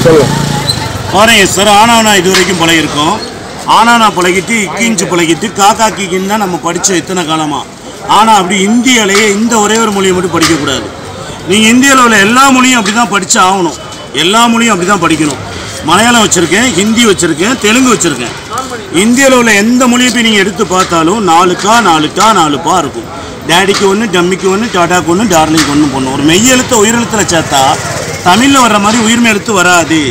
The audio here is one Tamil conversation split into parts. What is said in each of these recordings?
சொல்லுங்க பாருங்க சார் ஆனானா இது வரைக்கும் பழகிருக்கோம் ஆனானா பழகிட்டு இக்கிஞ்சு பழகிட்டு காக்கா கீக்கின்னு தான் நம்ம படித்தோம் இத்தனை காலமாக ஆனால் அப்படி இந்தியாலேயே இந்த ஒரே ஒரு மொழியை மட்டும் படிக்கக்கூடாது நீங்கள் இந்தியாவில் உள்ள எல்லா மொழியும் அப்படி தான் படித்து ஆகணும் எல்லா மொழியும் அப்படி தான் படிக்கணும் மலையாளம் வச்சுருக்கேன் ஹிந்தி வச்சுருக்கேன் தெலுங்கு வச்சுருக்கேன் இந்தியாவில் உள்ள எந்த மொழியை போய் நீங்கள் எடுத்து பார்த்தாலும் நாலு கா நாலு கா நாலு பா இருக்கும் டேடிக்கு ஒன்று டம்மிக்கு ஒன்று டாடாக்கு ஒன்று டார்லிங்க்கு ஒன்று பொண்ணு ஒரு மெய்யெழுத்தை உயிரெழுத்தில் சேர்த்தா தமிழில் வர்ற மாதிரி உயிர்மை எழுத்து வராது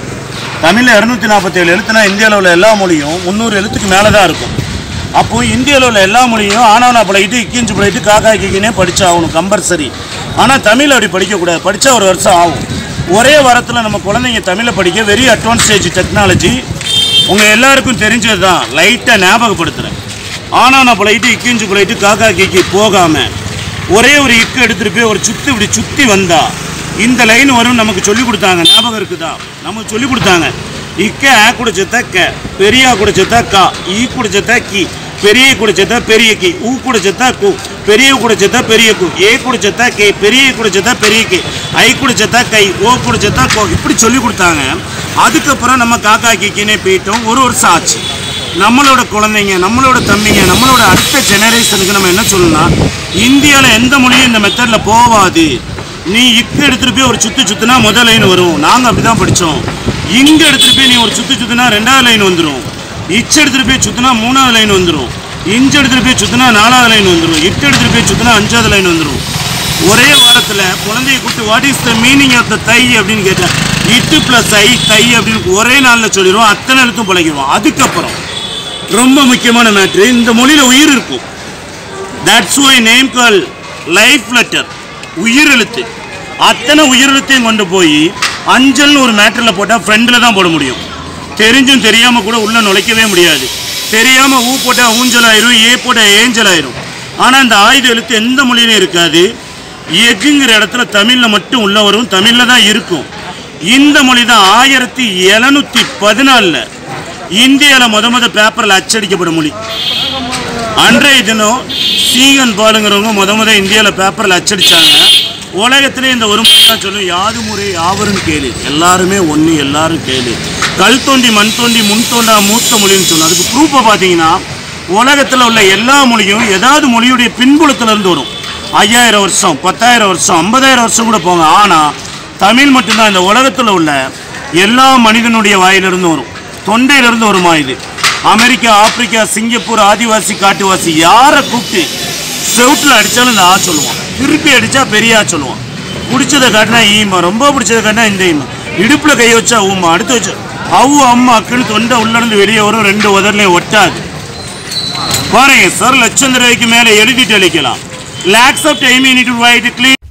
தமிழில் இரநூத்தி நாற்பத்தேழு எழுத்துனா இந்தியாவில் உள்ள எல்லா மொழியும் முந்நூறு எழுத்துக்கு மேலே தான் இருக்கும் அப்போ இந்தியாவில் உள்ள எல்லா மொழியும் ஆனாவனா பழகிட்டு இக்கிஞ்சு பழகிட்டு காக்கா கிக்கினே படிச்சாகணும் கம்பல்சரி ஆனால் தமிழ் அப்படி படிக்கக்கூடாது படித்தா ஒரு வருஷம் ஆகும் ஒரே வாரத்தில் நம்ம குழந்தைங்க தமிழை படிக்க வெரி அட்வான்ஸ் ஸ்டேஜ் டெக்னாலஜி உங்கள் எல்லாருக்கும் தெரிஞ்சது தான் லைட்டாக ஞாபகப்படுத்துகிறேன் ஆனாவனா பழகிட்டு இக்கிஞ்சு பழகிட்டு காக்கா கிக்கி போகாமல் ஒரே ஒரு இக்கு எடுத்துகிட்டு போய் ஒரு சுற்றி இப்படி சுற்றி வந்தா இந்த லைன் வரும் நமக்கு சொல்லி கொடுத்தாங்க ஞாபகம் இருக்குதா நமக்கு சொல்லி கொடுத்தாங்க இக்க ஆ கூட செத்தா க பெரிய கூட செத்தா கா ஈ கூட செத்தா கி பெரிய கூட செத்தா பெரிய கி ஊ கூட செத்தா கு பெரிய கூட செத்தா பெரிய கு ஏ கூட செத்தா கே பெரிய கூட செத்தா பெரிய கே ஐ கூட செத்தா கை ஓ கூட செத்தா கோ இப்படி சொல்லி கொடுத்தாங்க அதுக்கப்புறம் நம்ம காக்கா கிக்கினே போயிட்டோம் ஒரு வருஷம் ஆச்சு நம்மளோட குழந்தைங்க நம்மளோட தம்பிங்க நம்மளோட அடுத்த ஜெனரேஷனுக்கு நம்ம என்ன சொல்லணும்னா இந்தியாவில் எந்த மொழியும் இந்த மெத்தடில் போகாது நீ இக்கு எடுத்துட்டு போய் ஒரு சுத்து சுத்துனா முதல் லைன் வரும் நாங்கள் அப்படி தான் படித்தோம் இங்க எடுத்துட்டு போய் நீ ஒரு சுத்து சுத்துனா ரெண்டாவது லைன் வந்துடும் இச்சு எடுத்துட்டு போய் சுத்துனா மூணாவது லைன் வந்துடும் இஞ்சு எடுத்துட்டு போய் சுத்துனா நாலாவது லைன் வந்துடும் இட்டு எடுத்துட்டு போய் சுத்துனா அஞ்சாவது லைன் வந்துடும் ஒரே வாரத்தில் குழந்தைய கூப்பிட்டு what is the meaning of the Thai அப்படின்னு கேட்டேன் இட்டு ப்ளஸ் ஐ தை அப்படின்னு ஒரே நாளில் சொல்லிடுவோம் அத்தனை எழுத்தும் பழகிடுவோம் அதுக்கப்புறம் ரொம்ப முக்கியமான மேட்ரு இந்த மொழியில் உயிர் இருக்கும் that's why name call life letter உயிரெழுத்து அத்தனை உயிரெழுத்தையும் கொண்டு போய் அஞ்சல்னு ஒரு மேட்டரில் போட்டால் ஃப்ரெண்டில் தான் போட முடியும் தெரிஞ்சும் தெரியாமல் கூட உள்ளே நுழைக்கவே முடியாது தெரியாமல் ஊ போட்டால் ஊஞ்சல் ஆயிரும் ஏ போட்டால் ஏஞ்சல் ஆயிரும் ஆனால் இந்த ஆயுத எழுத்து எந்த மொழியிலும் இருக்காது எக்குங்கிற இடத்துல தமிழில் மட்டும் உள்ள வரும் தமிழில் தான் இருக்கும் இந்த மொழி தான் ஆயிரத்தி எழுநூற்றி பதினாலில் இந்தியாவில் முத முத பேப்பரில் அச்சடிக்கப்படும் மொழி அன்றைய தினம் சீகன் பாலுங்கிறவங்க முத முத இந்தியாவில் பேப்பரில் அச்சடிச்சாங்க உலகத்திலே இந்த ஒரு மொழி தான் சொல்லும் யாது முறை யாவரும் கேளு எல்லாருமே ஒன்று எல்லாரும் கேளு கல் தோண்டி மண் தோண்டி முன் தோண்டா மூத்த மொழின்னு சொல்லும் அதுக்கு ப்ரூஃபை பார்த்தீங்கன்னா உலகத்தில் உள்ள எல்லா மொழியும் ஏதாவது மொழியுடைய பின்புலத்துல இருந்து வரும் ஐயாயிரம் வருஷம் பத்தாயிரம் வருஷம் ஐம்பதாயிரம் வருஷம் கூட போங்க ஆனால் தமிழ் மட்டும்தான் இந்த உலகத்தில் உள்ள எல்லா மனிதனுடைய வாயிலிருந்து வரும் தொண்டையிலிருந்து வருமா இது அமெரிக்கா ஆப்பிரிக்கா சிங்கப்பூர் ஆதிவாசி காட்டுவாசி யாரை கூப்பிட்டு செவுட்டில் அடித்தாலும் இந்த ஆ சொல்லுவான் திருப்பி அடித்தா பெரிய ஆ சொல்லுவான் பிடிச்சதை காட்டினா ஈமா ரொம்ப பிடிச்சதை காட்டினா இந்த ஈமா இடுப்பில் கை வச்சா ஊமா அடுத்து வச்சு அவு அம்மா அக்குன்னு தொண்டை உள்ளேருந்து வெளியே வரும் ரெண்டு உதர்லையும் ஒட்டாது பாருங்க சார் லட்சம் ரூபாய்க்கு மேலே எழுதிட்டு அளிக்கலாம் லேக்ஸ் of time unit right clean